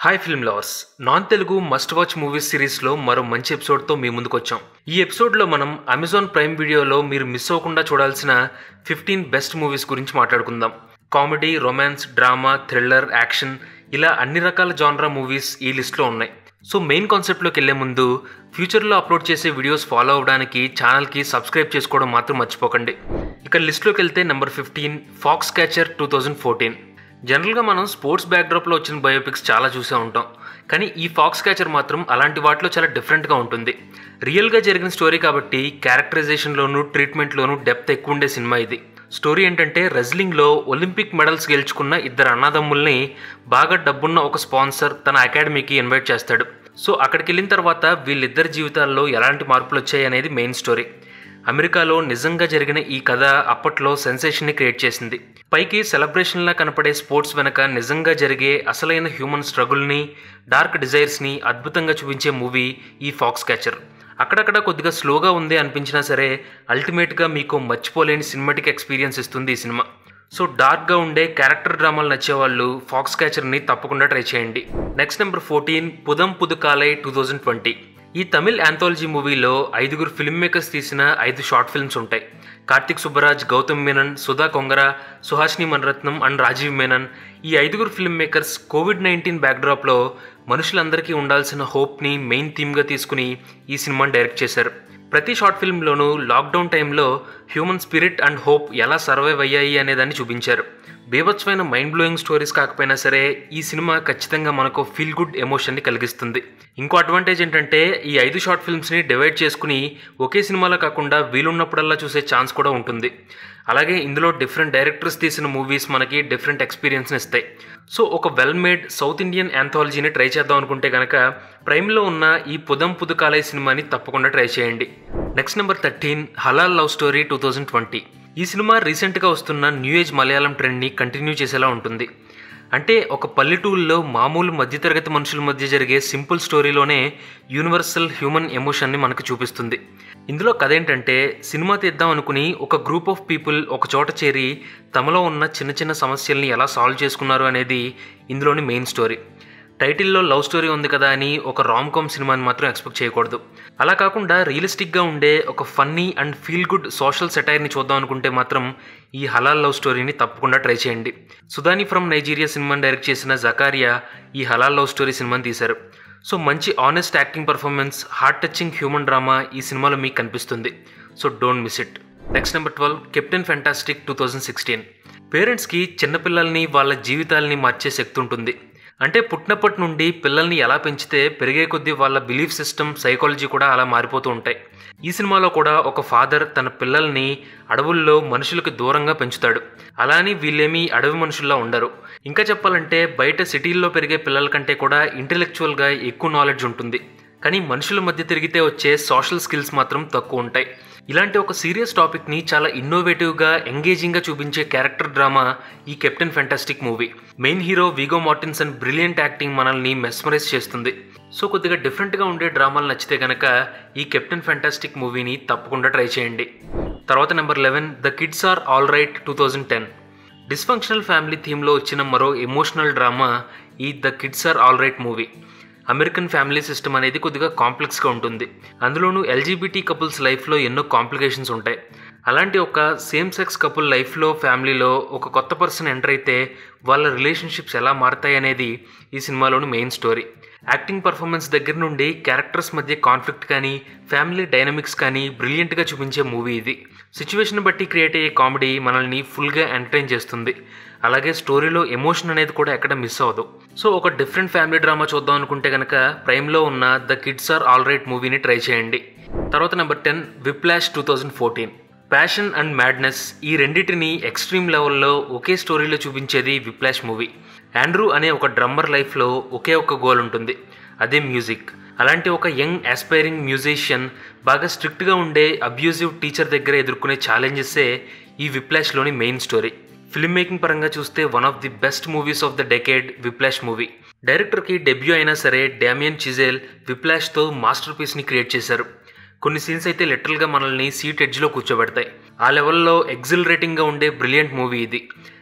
hi film lovers non Telugu must watch movies సిరీస్లో మరో మంచి ఎపిసోడ్తో మీ ముందుకు వచ్చాం ఈ ఎపిసోడ్లో మనం అమెజాన్ ప్రైమ్ వీడియోలో మీరు మిస్ అవ్వకుండా చూడాల్సిన ఫిఫ్టీన్ బెస్ట్ మూవీస్ గురించి మాట్లాడుకుందాం comedy romance drama thriller action ఇలా అన్ని రకాల జానరా మూవీస్ ఈ లిస్ట్లో ఉన్నాయి సో మెయిన్ కాన్సెప్ట్లోకి వెళ్లే ముందు ఫ్యూచర్లో అప్లోడ్ చేసే వీడియోస్ ఫాలో అవ్వడానికి ఛానల్కి సబ్స్క్రైబ్ చేసుకోవడం మాత్రం మర్చిపోకండి ఇక లిస్ట్లోకి వెళ్తే number fifteen Foxcatcher two thousand fourteen జనరల్గా మనం స్పోర్ట్స్ బ్యాక్డ్రాప్లో వచ్చిన బయోపిక్స్ చాలా చూసే ఉంటాం కానీ ఈ ఫాక్స్ క్యాచర్ మాత్రం అలాంటి వాటిలో చాలా డిఫరెంట్గా ఉంటుంది రియల్గా జరిగిన స్టోరీ కాబట్టి క్యారెక్టరైజేషన్లోను ట్రీట్మెంట్లోను డెప్త్ ఎక్కువ ఉండే సినిమా ఇది స్టోరీ ఏంటంటే రెజ్లింగ్లో ఒలింపిక్ మెడల్స్ గెలుచుకున్న ఇద్దరు అన్నదమ్ముల్ని బాగా డబ్బున్న ఒక స్పాన్సర్ తన అకాడమీకి ఇన్వైట్ చేస్తాడు సో అక్కడికి వెళ్ళిన తర్వాత వీళ్ళిద్దరి జీవితాల్లో ఎలాంటి మార్పులు వచ్చాయి అనేది మెయిన్ స్టోరీ అమెరికాలో నిజంగా జరిగిన ఈ కథ అప్పట్లో సెన్సేషన్ని క్రియేట్ చేసింది పైకి సెలబ్రేషన్లా కనపడే స్పోర్ట్స్ వెనక నిజంగా జరిగే అసలైన హ్యూమన్ స్ట్రగుల్ని డార్క్ డిజైర్స్ని అద్భుతంగా చూపించే మూవీ ఈ ఫాక్స్ క్యాచర్ అక్కడక్కడ కొద్దిగా స్లోగా ఉంది అనిపించినా సరే అల్టిమేట్గా మీకు మర్చిపోలేని సినిమాటిక్ ఎక్స్పీరియన్స్ ఇస్తుంది ఈ సినిమా సో డార్క్గా ఉండే క్యారెక్టర్ డ్రామాలు నచ్చేవాళ్ళు ఫాక్స్ క్యాచర్ని తప్పకుండా ట్రై చేయండి next number fourteen Putham Pudhu Kaalai two thousand twenty ఈ తమిళ్ యాంథాలజీ మూవీలో ఐదుగురు ఫిల్మ్ మేకర్స్ తీసిన ఐదు షార్ట్ ఫిల్మ్స్ ఉంటాయి కార్తిక్ సుబ్బరాజ్ గౌతమ్ మేనన్ సుధా కొంగర సుహాష్ని మణరత్నం అండ్ రాజీవ్ మేనన్ ఈ ఐదుగురు ఫిల్మ్ మేకర్స్ కోవిడ్ నైన్టీన్ బ్యాక్డ్రాప్లో మనుషులందరికీ ఉండాల్సిన హోప్ని మెయిన్ థీమ్గా తీసుకుని ఈ సినిమాని డైరెక్ట్ చేశారు ప్రతి షార్ట్ ఫిల్మ్లోనూ లాక్డౌన్ టైంలో హ్యూమన్ స్పిరిట్ అండ్ హోప్ ఎలా సర్వైవ్ అయ్యాయి అనేదాన్ని చూపించారు బీభత్సమైన మైండ్ బ్లోయింగ్ స్టోరీస్ కాకపోయినా సరే ఈ సినిమా ఖచ్చితంగా మనకు ఫీల్ గుడ్ ఎమోషన్ని కలిగిస్తుంది ఇంకో అడ్వాంటేజ్ ఏంటంటే ఈ ఐదు షార్ట్ ఫిల్మ్స్ని డివైడ్ చేసుకుని ఒకే సినిమాలో కాకుండా వీలున్నప్పుడల్లా చూసే ఛాన్స్ కూడా ఉంటుంది అలాగే ఇందులో డిఫరెంట్ డైరెక్టర్స్ తీసిన మూవీస్ మనకి డిఫరెంట్ ఎక్స్పీరియన్స్ని ఇస్తాయి సో ఒక వెల్ మేడ్ సౌత్ ఇండియన్ యాంథాలజీని ట్రై చేద్దాం అనుకుంటే కనుక ప్రైమ్లో ఉన్న ఈ పుదం పుదుకాలయ సినిమాని తప్పకుండా ట్రై చేయండి next number thirteen halal love story two thousand twenty ఈ సినిమా రీసెంట్గా వస్తున్న న్యూ ఏజ్ మలయాళం ట్రెండ్ని కంటిన్యూ చేసేలా ఉంటుంది అంటే ఒక పల్లెటూరులో మామూలు మధ్యతరగతి మనుషుల మధ్య జరిగే సింపుల్ స్టోరీలోనే యూనివర్సల్ హ్యూమన్ ఎమోషన్ని మనకు చూపిస్తుంది ఇందులో కథ ఏంటంటే సినిమా తీద్దాం అనుకుని ఒక గ్రూప్ ఆఫ్ పీపుల్ ఒక చోట చేరి తమలో ఉన్న చిన్న చిన్న సమస్యల్ని ఎలా సాల్వ్ చేసుకున్నారు అనేది ఇందులోని మెయిన్ స్టోరీ టైటిల్లో లవ్ స్టోరీ ఉంది కదా అని ఒక రామ్ కామ్ సినిమాని మాత్రం ఎక్స్పెక్ట్ చేయకూడదు అలా కాకుండా రియలిస్టిక్గా ఉండే ఒక funny and feel good social సెటైర్ని చూద్దాం అనుకుంటే మాత్రం ఈ హలాల్ లవ్ స్టోరీని తప్పకుండా ట్రై చేయండి సుధాని ఫ్రమ్ నైజీరియా సినిమాని డైరెక్ట్ చేసిన జకారియా ఈ హలాల్ లవ్ స్టోరీ సినిమాని తీశారు సో మంచి honest acting performance heart touching human drama ఈ సినిమాలో మీకు కనిపిస్తుంది so don't miss it next number twelve captain fantastic two thousand sixteen పేరెంట్స్కి చిన్నపిల్లల్ని వాళ్ళ జీవితాలని మార్చే శక్తి ఉంటుంది అంటే పుట్టినప్పటి నుండి పిల్లల్ని ఎలా పెంచితే పెరిగే కొద్దీ వాళ్ళ బిలీఫ్ సిస్టమ్ సైకాలజీ కూడా అలా మారిపోతూ ఉంటాయి ఈ సినిమాలో కూడా ఒక ఫాదర్ తన పిల్లల్ని అడవుల్లో మనుషులకు దూరంగా పెంచుతాడు అలాని వీళ్ళేమీ అడవి మనుషుల్లా ఉండరు ఇంకా చెప్పాలంటే బయట సిటీల్లో పెరిగే పిల్లల కంటే కూడా ఇంటెలెక్చువల్గా ఎక్కువ నాలెడ్జ్ ఉంటుంది కానీ మనుషుల మధ్య తిరిగితే వచ్చే సోషల్ స్కిల్స్ మాత్రం తక్కువ ఉంటాయి ఇలాంటి ఒక సీరియస్ టాపిక్ని చాలా ఇన్నోవేటివ్గా ఎంగేజింగ్గా చూపించే క్యారెక్టర్ డ్రామా ఈ captain fantastic movie main hero Viggo Mortensen brilliant acting మనల్ని మెస్మరైజ్ చేస్తుంది సో కొద్దిగా డిఫరెంట్గా ఉండే డ్రామాలు నచ్చితే కనుక ఈ కెప్టెన్ ఫెంటాస్టిక్ మూవీని తప్పకుండా ట్రై చేయండి తర్వాత number eleven the kids are all right two thousand ten dysfunctional family థీమ్లో వచ్చిన మరో ఎమోషనల్ డ్రామా ఈ the kids are all right movie American family system అనేది కొద్దిగా కాంప్లెక్స్గా ఉంటుంది అందులోనూ ఎల్జీబీటీ కపుల్స్ లైఫ్లో ఎన్నో కాంప్లికేషన్స్ ఉంటాయి అలాంటి ఒక సేమ్ సెక్స్ కపుల్ లైఫ్లో ఫ్యామిలీలో ఒక కొత్త పర్సన్ ఎంటర్ అయితే వాళ్ళ రిలేషన్షిప్స్ ఎలా మారతాయి అనేది ఈ సినిమాలోని మెయిన్ స్టోరీ యాక్టింగ్ పర్ఫార్మెన్స్ దగ్గర నుండి క్యారెక్టర్స్ మధ్య కాన్ఫ్లిక్ట్ కానీ ఫ్యామిలీ డైనమిక్స్ కానీ బ్రిలియంట్గా చూపించే మూవీ ఇది సిచ్యువేషన్ బట్టి క్రియేట్ అయ్యే కామెడీ మనల్ని ఫుల్గా ఎంటర్టైన్ చేస్తుంది అలాగే స్టోరీలో ఎమోషన్ అనేది కూడా ఎక్కడ మిస్ అవ్వదు సో ఒక డిఫరెంట్ ఫ్యామిలీ డ్రామా చూద్దాం అనుకుంటే కనుక ప్రైమ్లో ఉన్న the kids are all right మూవీని ట్రై చేయండి తర్వాత number ten whiplash two thousand fourteen passion and madness ఈ రెండింటిని ఎక్స్ట్రీమ్ లెవెల్లో ఒకే స్టోరీలో చూపించేది విప్లాష్ మూవీ ఆండ్రూ అనే ఒక డ్రమ్మర్ లైఫ్లో ఒకే ఒక గోల్ ఉంటుంది అదే మ్యూజిక్ అలాంటి ఒక యంగ్ ఆస్పైరింగ్ మ్యూజిషియన్ బాగా స్ట్రిక్ట్గా ఉండే అబ్యూజివ్ టీచర్ దగ్గర ఎదుర్కొనే ఛాలెంజెస్సే ఈ విప్లాష్లోని మెయిన్ స్టోరీ ఫిల్మ్ మేకింగ్ పరంగా చూస్తే one of the best movies of the decade whiplash movie డైరెక్టర్కి డెబ్యూ అయినా సరే డామియన్ చిజేల్ విప్లాష్తో మాస్టర్ పీస్ని క్రియేట్ చేశారు కొన్ని సీన్స్ అయితే లిటరల్గా మనల్ని సీట్ ఎడ్జ్లో కూర్చోబెడతాయి ఆ లెవెల్లో ఎగ్జిల్ రేటింగ్గా ఉండే బ్రిలియంట్ మూవీ ఇది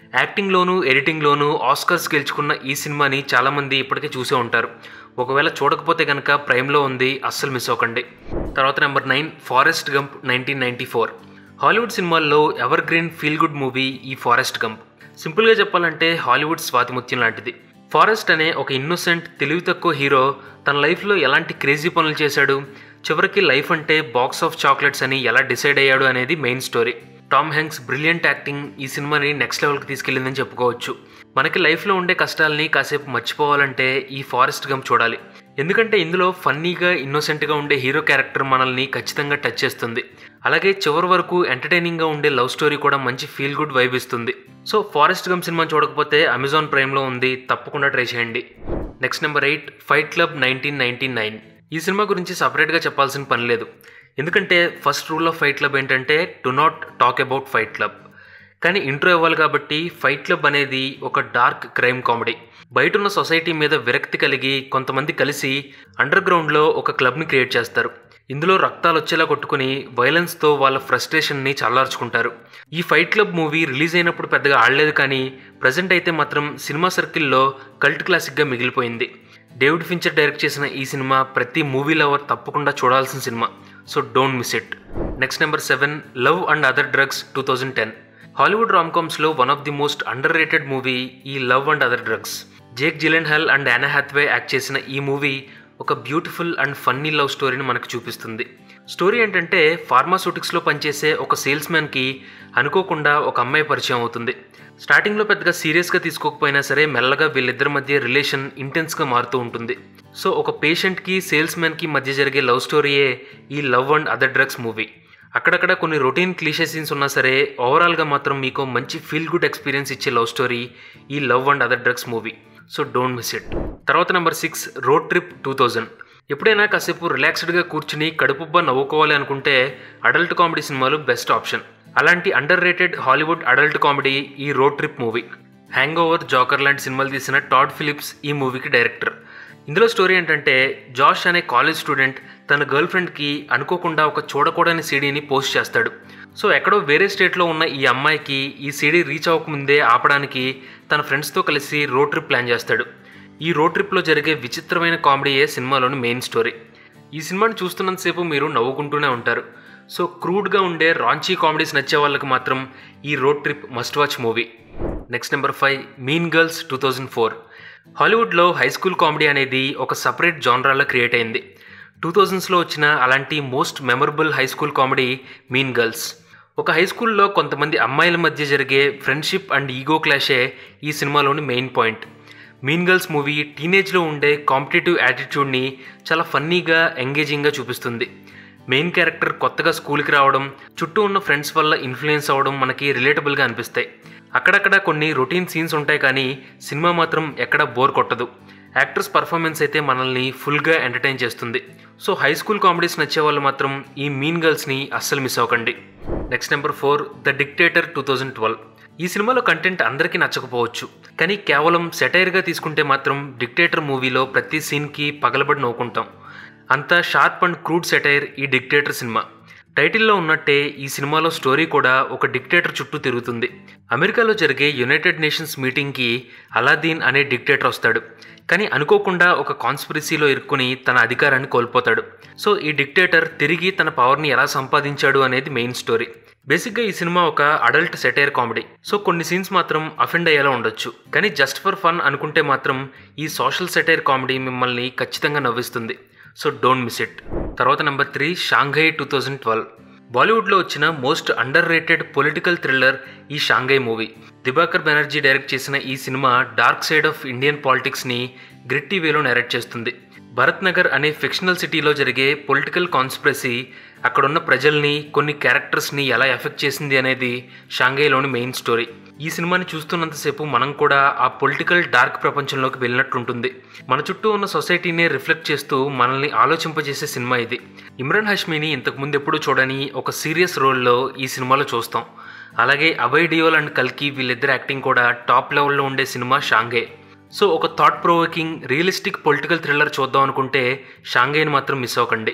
యాక్టింగ్లోనూ ఎడిటింగ్లోనూ ఆస్కర్స్ గెలుచుకున్న ఈ సినిమాని చాలామంది ఇప్పటికే చూసే ఉంటారు ఒకవేళ చూడకపోతే కనుక ప్రైమ్లో ఉంది అస్సలు మిస్ అవ్వకండి తర్వాత number nine Forrest Gump nineteen ninety four Hollywood సినిమాల్లో evergreen feel good movie ఈ ఫారెస్ట్ గంప్ సింపుల్గా చెప్పాలంటే హాలీవుడ్ స్వాతిముత్యం లాంటిది ఫారెస్ట్ అనే ఒక ఇన్నోసెంట్ తెలివి తక్కువ హీరో తన లైఫ్లో ఎలాంటి క్రేజీ పనులు చేశాడు చివరికి లైఫ్ అంటే బాక్స్ ఆఫ్ చాక్లెట్స్ అని ఎలా డిసైడ్ అయ్యాడు అనేది main story Tom Hanks brilliant acting ఈ సినిమాని నెక్స్ట్ లెవెల్కి తీసుకెళ్ళిందని చెప్పుకోవచ్చు మనకి లైఫ్లో ఉండే కష్టాలని కాసేపు మర్చిపోవాలంటే ఈ ఫారెస్ట్ గమ్ చూడాలి ఎందుకంటే ఇందులో ఫన్నీగా ఇన్నోసెంట్గా ఉండే హీరో క్యారెక్టర్ మనల్ని ఖచ్చితంగా టచ్ చేస్తుంది అలాగే చివరి వరకు ఎంటర్టైనింగ్గా ఉండే లవ్ స్టోరీ కూడా మంచి ఫీల్ గుడ్ వైబ్ ఇస్తుంది సో ఫారెస్ట్ గమ్ సినిమా చూడకపోతే అమెజాన్ ప్రైమ్లో ఉంది తప్పకుండా ట్రై చేయండి next number eight fight club nineteen ninety nine ఈ సినిమా గురించి సపరేట్గా చెప్పాల్సిన పని లేదు ఎందుకంటే first rule of fight club ఏంటంటే do not talk about fight club కానీ ఇంట్రో ఇవ్వాలి కాబట్టి ఫైట్ క్లబ్ అనేది ఒక డార్క్ క్రైమ్ కామెడీ బయట ఉన్న సొసైటీ మీద విరక్తి కలిగి కొంతమంది కలిసి అండర్ గ్రౌండ్లో ఒక క్లబ్ని క్రియేట్ చేస్తారు ఇందులో రక్తాలు వచ్చేలా కొట్టుకుని వైలెన్స్తో వాళ్ళ ఫ్రస్ట్రేషన్ని చల్లార్చుకుంటారు ఈ ఫైట్ క్లబ్ మూవీ రిలీజ్ అయినప్పుడు పెద్దగా ఆడలేదు కానీ ప్రజెంట్ అయితే మాత్రం సినిమా సర్కిల్లో కల్ట్ క్లాసిక్గా మిగిలిపోయింది డేవిడ్ ఫించర్ డైరెక్ట్ చేసిన ఈ సినిమా ప్రతి మూవీ లవర్ తప్పకుండా చూడాల్సిన cinema so don't miss it next number seven love and other drugs two thousand ten Hollywood రామ్కామ్స్లో one of the most underrated movie ఈ love and other drugs Jake Gyllenhaal and Anne Hathaway act చేసిన ఈ movie ఒక beautiful and funny love స్టోరీని మనకు చూపిస్తుంది story ఏంటంటే ఫార్మాసూటిక్స్లో పనిచేసే ఒక సేల్స్ మ్యాన్కి అనుకోకుండా ఒక అమ్మాయి పరిచయం అవుతుంది స్టార్టింగ్లో పెద్దగా సీరియస్గా తీసుకోకపోయినా సరే మెల్లగా వీళ్ళిద్దరి మధ్య రిలేషన్ ఇంటెన్స్గా మారుతూ ఉంటుంది సో ఒక పేషెంట్కి సేల్స్ మ్యాన్కి మధ్య జరిగే లవ్ స్టోరీయే ఈ love and other drugs movie అక్కడక్కడ కొన్ని రొటీన్ క్లీషే సీన్స్ ఉన్నా సరే ఓవరాల్గా మాత్రం మీకు మంచి ఫీల్ గుడ్ ఎక్స్పీరియన్స్ ఇచ్చే లవ్ స్టోరీ ఈ love and other drugs movie so don't miss it తర్వాత number six road trip two thousand ఎప్పుడైనా కాసేపు రిలాక్స్డ్గా కూర్చుని కడుపుబ్బా నవ్వుకోవాలి అనుకుంటే అడల్ట్ కామెడీ సినిమాలు బెస్ట్ ఆప్షన్ అలాంటి underrated Hollywood adult comedy ఈ road trip movie hangover Joker లాంటి సినిమాలు తీసిన టాడ్ ఫిలిప్స్ ఈ మూవీకి డైరెక్టర్ ఇందులో స్టోరీ ఏంటంటే జాష్ అనే కాలేజ్ స్టూడెంట్ తన గర్ల్ ఫ్రెండ్కి అనుకోకుండా ఒక చూడకూడని సీడీని పోస్ట్ చేస్తాడు సో ఎక్కడో వేరే స్టేట్లో ఉన్న ఈ అమ్మాయికి ఈ సీడీ రీచ్ అవ్వకముందే ఆపడానికి తన ఫ్రెండ్స్తో కలిసి రోడ్ ట్రిప్ ప్లాన్ చేస్తాడు ఈ రోడ్ ట్రిప్లో జరిగే విచిత్రమైన కామెడీయే సినిమాలోని మెయిన్ స్టోరీ ఈ సినిమాని చూస్తున్నంతసేపు మీరు నవ్వుకుంటూనే ఉంటారు సో క్రూడ్గా ఉండే రాంచీ కామెడీస్ నచ్చే వాళ్ళకి మాత్రం ఈ road trip must watch movie next number five mean girls two thousand four హాలీవుడ్లో హై స్కూల్ కామెడీ అనేది ఒక సపరేట్ జానరాలో క్రియేట్ అయింది టూ థౌజండ్స్లో వచ్చిన అలాంటి most memorable high school comedy mean girls ఒక హై స్కూల్లో కొంతమంది అమ్మాయిల మధ్య జరిగే ఫ్రెండ్షిప్ అండ్ ఈగో క్లాషే ఈ సినిమాలోని main point mean girls movie టీనేజ్లో ఉండే కాంపిటేటివ్ యాటిట్యూడ్ని చాలా ఫన్నీగా ఎంగేజింగ్గా చూపిస్తుంది మెయిన్ క్యారెక్టర్ కొత్తగా స్కూల్కి రావడం చుట్టూ ఉన్న ఫ్రెండ్స్ వల్ల ఇన్ఫ్లుయెన్స్ అవ్వడం మనకి రిలేటబుల్గా అనిపిస్తాయి అక్కడక్కడ కొన్ని రొటీన్ సీన్స్ ఉంటాయి కానీ సినిమా మాత్రం ఎక్కడ బోర్ కొట్టదు యాక్టర్స్ పర్ఫార్మెన్స్ అయితే మనల్ని ఫుల్గా ఎంటర్టైన్ చేస్తుంది సో హై స్కూల్ కామెడీస్ నచ్చే వాళ్ళు మాత్రం ఈ మీన్ గర్ల్స్ని అస్సలు మిస్ అవ్వకండి next number four the dictator two thousand twelve ఈ సినిమాలో కంటెంట్ అందరికీ నచ్చకపోవచ్చు కానీ కేవలం సెటైర్గా తీసుకుంటే మాత్రం డిక్టేటర్ మూవీలో ప్రతి సీన్కి పగలబడి నవ్వుకుంటాం అంత షార్ప్ అండ్ క్రూడ్ సెటైర్ ఈ డిక్టేటర్ సినిమా టైటిల్లో ఉన్నట్టే ఈ సినిమాలో స్టోరీ కూడా ఒక డిక్టేటర్ చుట్టూ తిరుగుతుంది అమెరికాలో జరిగే యునైటెడ్ నేషన్స్ మీటింగ్కి అలాదీన్ అనే డిక్టేటర్ వస్తాడు కానీ అనుకోకుండా ఒక కాన్స్పిరసీలో ఇరుక్కుని తన అధికారాన్ని కోల్పోతాడు సో ఈ డిక్టేటర్ తిరిగి తన పవర్ని ఎలా సంపాదించాడు అనేది మెయిన్ స్టోరీ బేసిక్గా ఈ సినిమా ఒక అడల్ట్ సెటైర్ కామెడీ సో కొన్ని సీన్స్ మాత్రం అఫెండ్ అయ్యేలా ఉండొచ్చు కానీ జస్ట్ ఫర్ ఫన్ అనుకుంటే మాత్రం ఈ సోషల్ సెటైర్ కామెడీ మిమ్మల్ని ఖచ్చితంగా నవ్విస్తుంది సో డోంట్ మిస్ ఇట్ తర్వాత number three Shanghai two thousand twelve బాలీవుడ్లో వచ్చిన most underrated political thriller ఈ Shanghai movie Dibakar Banerjee direct చేసిన ఈ cinema dark side of Indian పాలిటిక్స్ని గ్రిట్టి వేలో నెరెక్ట్ చేస్తుంది భరత్ నగర్ అనే ఫిక్షనల్ సిటీలో జరిగే పొలిటికల్ కాన్స్పిరసీ అక్కడున్న ప్రజల్ని కొన్ని క్యారెక్టర్స్ని ఎలా ఎఫెక్ట్ చేసింది అనేది షాంఘైలోని మెయిన్ స్టోరీ ఈ సినిమాని చూస్తున్నంతసేపు మనం కూడా ఆ పొలిటికల్ డార్క్ ప్రపంచంలోకి వెళ్ళినట్టుంటుంది మన చుట్టూ ఉన్న సొసైటీని రిఫ్లెక్ట్ చేస్తూ మనల్ని ఆలోచింపజేసే సినిమా ఇది ఇమ్రాన్ హష్మీని ఇంతకుముందు ఎప్పుడూ చూడని ఒక సీరియస్ రోల్లో ఈ సినిమాలో చూస్తాం అలాగే అభయ్ డియోల్ అండ్ కల్కి వీళ్ళిద్దరు యాక్టింగ్ కూడా టాప్ లెవెల్లో ఉండే సినిమా షాంఘై సో ఒక thought provoking realistic political thriller చూద్దాం అనుకుంటే షాంఘైని మాత్రం మిస్ అవ్వకండి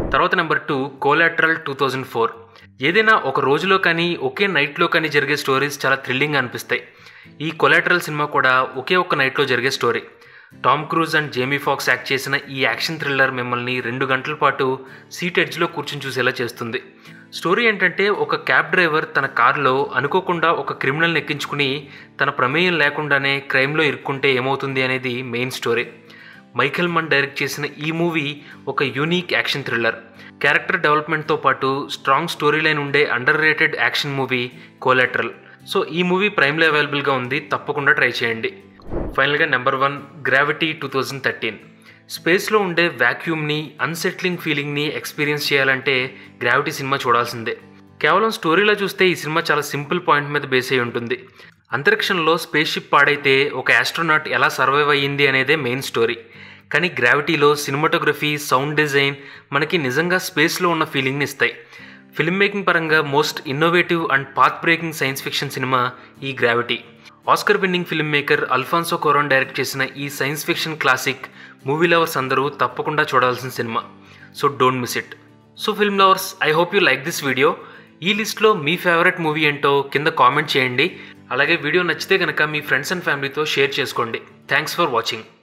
తర్వాత number two collateral two thousand four ఏదైనా ఒక రోజులో కానీ ఒకే నైట్లో కానీ జరిగే స్టోరీస్ చాలా థ్రిల్లింగ్ అనిపిస్తాయి ఈ కొలాటరల్ సినిమా కూడా ఒకే ఒక్క నైట్లో జరిగే story Tom Cruise and Jamie Foxx act చేసిన ఈ యాక్షన్ థ్రిల్లర్ మిమ్మల్ని రెండు గంటల పాటు సీట్ ఎడ్జ్లో కూర్చుని చూసేలా చేస్తుంది స్టోరీ ఏంటంటే ఒక క్యాబ్ డ్రైవర్ తన కారులో అనుకోకుండా ఒక క్రిమినల్ని ఎక్కించుకుని తన ప్రమేయం లేకుండానే క్రైమ్లో ఇరుక్కుంటే ఏమవుతుంది అనేది main story Michael Mann direct చేసిన ఈ మూవీ ఒక యూనిక్ యాక్షన్ థ్రిల్లర్ క్యారెక్టర్ డెవలప్మెంట్తో పాటు స్ట్రాంగ్ స్టోరీ లైన్ ఉండే underrated action movie collateral so ఈ మూవీ ప్రైమ్లో అవైలబుల్గా ఉంది తప్పకుండా ట్రై చేయండి ఫైనల్గా number one gravity two thousand thirteen స్పేస్లో ఉండే వ్యాక్యూమ్ని అన్సెట్లింగ్ ఫీలింగ్ని ఎక్స్పీరియన్స్ చేయాలంటే గ్రావిటీ సినిమా చూడాల్సిందే కేవలం స్టోరీలో చూస్తే ఈ సినిమా చాలా సింపుల్ పాయింట్ మీద బేస్ అయి ఉంటుంది అంతరిక్షంలో స్పేస్ షిప్ పాడైతే ఒక ఆస్ట్రోనాట్ ఎలా సర్వైవ్ అయ్యింది అనేదే మెయిన్ స్టోరీ కానీ గ్రావిటీలో సినిమాటోగ్రఫీ సౌండ్ డిజైన్ మనకి నిజంగా స్పేస్లో ఉన్న ఫీలింగ్ని ఇస్తాయి ఫిల్మ్ మేకింగ్ పరంగా most innovative and path breaking science fiction cinema ఈ gravity Oscar winning film maker Alfonso Cuaron direct చేసిన ఈ science fiction classic movie lovers అందరూ తప్పకుండా చూడాల్సిన cinema so don't miss it so film lovers I hope you like this video ఈ లిస్ట్లో మీ favourite movie ఏంటో కింద కామెంట్ చేయండి అలాగే వీడియో నచ్చితే కనుక మీ ఫ్రెండ్స్ అండ్ ఫ్యామిలీతో షేర్ చేసుకోండి థ్యాంక్స్ ఫర్ వాచింగ్